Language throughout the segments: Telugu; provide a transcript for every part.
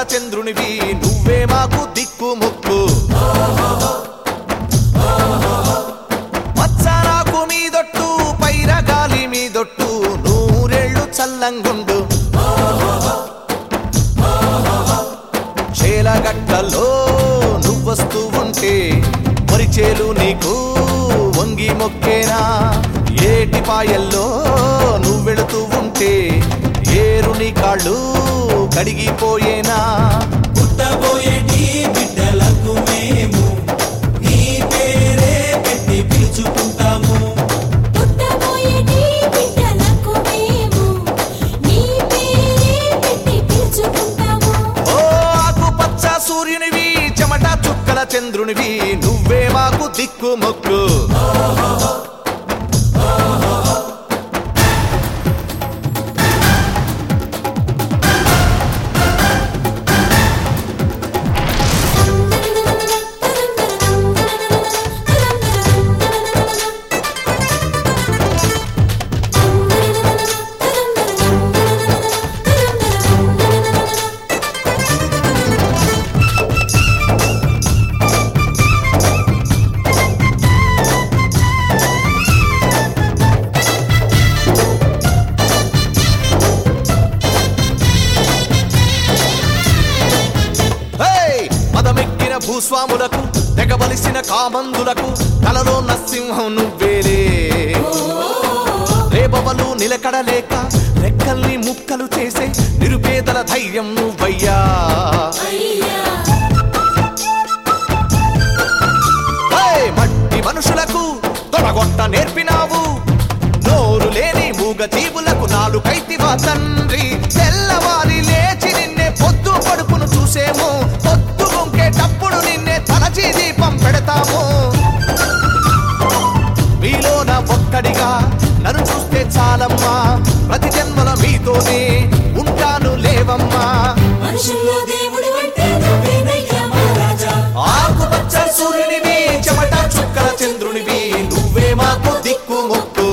చంద్రునివి నువ్వే మాకు దిక్కు ముక్కు మచ్చరాకు మీదొట్టు పైర గాలి మీదొట్టు నూరేళ్ళు చల్లంగుండు చేలగట్టలో నువ్వొస్తూ ఉంటే పరిచేలు నీకు వంగి మొక్కేనా ఏటి పాయల్లో నువ్వెళుతూ ఉంటే ఏరుని కాళ్ళు కడిగిపోయేనా పుట్టబోయేటి బిడ్డలకు మేము నీ పేరే పెట్టి పిలుచుకుంటాము పుట్టబోయేటి బిడ్డలకు మేము నీ పేరే పెట్టి పిలుచుకుంటాము ఓ ఆకుపచ్చ సూర్యునివి చెమట చుక్కల చంద్రునివి నువ్వే మాకు దిక్కు మొక్కు హేయ్! మదమెక్కిన భూస్వాములకు తెగబలిసిన కామందులకు కలలో నరసింహం నువ్వేలే రేపవలు నిలకడలేక రెక్కల్ని ముక్కలు చేసే నిరుపేదల ధైర్యం నువ్వయ్యా హేయ్! మట్టి మనుషులకు తొడగొట్ట నేర్పినావు నోరు లేని మూగ జీవులకు నాలుగైతివా తండ్రి తెల్లవారి లేచి నిన్నే పొద్దు పడుపును చూసేము పొద్దు గుంకేటప్పుడు నిన్నే తలచి దీపం పెడతాము మీలోన ఒక్కడిగా నన్ను చూస్తే చాలమ్మా ప్రతి జన్మల మీతోనే ఉంటాను లేవమ్మా మనుషుల్లో దేవుడు అంటే నువ్వేనయ్యా మహారాజా ఆకుపచ్చ సూర్యునివి చెమట చుక్కల చంద్రునివి నువ్వే మాకు దిక్కు మొక్కు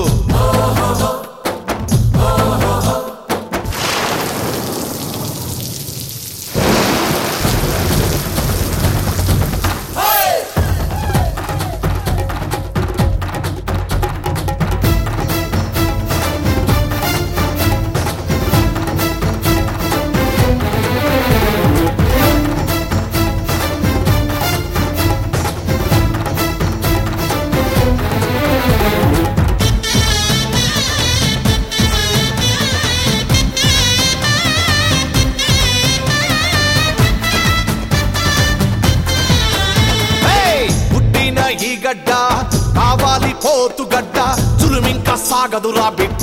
హేయ్! పుట్టిన ఈ గడ్డ కావాలి పోతు గడ్డ చులుమింక సాగదురా బిడ్డ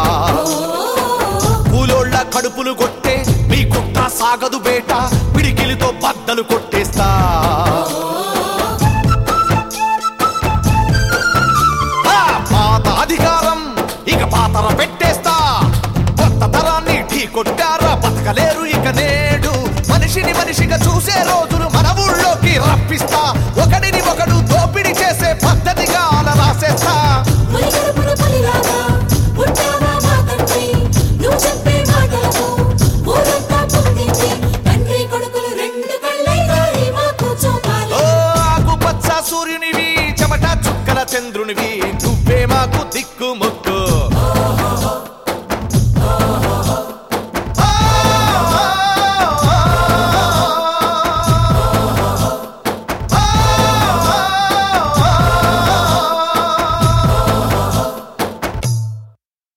కూలోళ్ళ కడుపులు కొట్టే మీ కుట్ర సాగదు బేట పిడికిలితో బద్దలు కొట్టేస్తా ఆ, పాత అధికారం ఇక పాతర పెట్టేస్తా కొత్త తరాన్ని ఢీ కొట్టారా బతకలేరు ఇక నేడు మనిషిని మనిషిగా చూసే రోజులు మన ఊళ్ళోకి రప్పిస్తా ఒకడిని ఒకడు దోపిడి చేసే పద్ధతిగా అలా రాసేస్తా పులి కడుపున పులిలాగా పుట్టావా మా తండ్రి నువ్వు చెప్పే మాటలతో ఊరంతా పొంగింది తండ్రి కొడుకులు రెండు కళ్ళై దారి మాకు చూపాలి ఓ ఆకుపచ్చ సూర్యునివి చెమట చుక్కల చంద్రునివి